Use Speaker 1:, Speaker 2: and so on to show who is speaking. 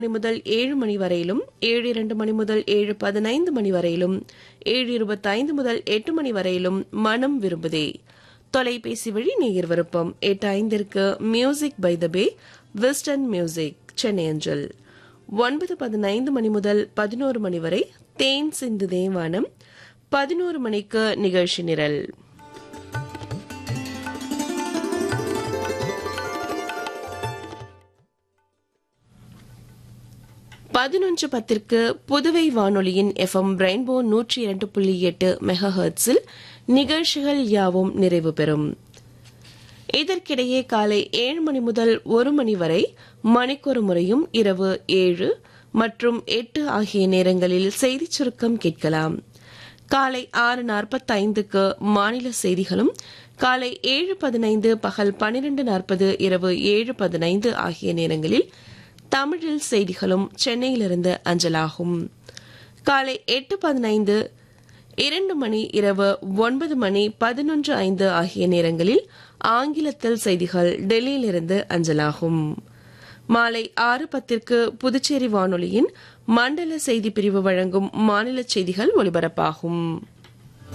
Speaker 1: மணி முதல் ஏழு மணி வரையிலும் ஏழு இரண்டு மணி முதல் ஏழு பதினைந்து மணி வரையிலும் ஏழு இருபத்தைந்து முதல் எட்டு மணி வரையிலும் மனம் விரும்புதே தொலைபேசி வழி நேயர் விருப்பம் எட்டு ஐந்திற்கு music by the bay western music Chennai அஞ்சல் ஒன்பது பதினைந்து மணி முதல் பதினோரு மணி வரை தேன் சிந்து தேவானம் பதினோரு மணிக்கு நிகழ்ச்சி நிரல் பதினொன்று பத்திற்கு புதுவை வானொலியின் எஃப்எம் ரெயின்போ நூற்றி இரண்டு புள்ளி எட்டு மெகாஹர்ட்ஸில் நிகழ்ச்சிகள் யாவும் நிறைவு பெறும் இதற்கிடையே காலை ஏழு மணி முதல் ஒரு மணி வரை மணிக்கொரு முறையும் இரவு ஏழு மற்றும் எட்டு ஆகிய நேரங்களில் செய்திச் சுருக்கம் கேட்கலாம் காலை ஆறு நாற்பத்தைந்துக்கு மாநில செய்திகளும் காலை ஏழு பதினைந்து பகல் பனிரெண்டு நாற்பது இரவு ஏழு பதினைந்து ஆகிய நேரங்களில் தமிழில் செய்திகளும் சென்னையிலிருந்து அஞ்சலாகும் காலை எட்டு பதினைந்து இரண்டு மணி இரவு ஒன்பது மணி பதினொன்று ஐந்து ஆகிய நேரங்களில் ஆங்கிலத்தில் செய்திகள் டெல்லியிலிருந்து அஞ்சலாகும் மாலை ஆறு பத்திற்கு புதுச்சேரி வானொலியின் மண்டல செய்தி பிரிவு வழங்கும் மாநில செய்திகள் ஒலிபரப்பாகும்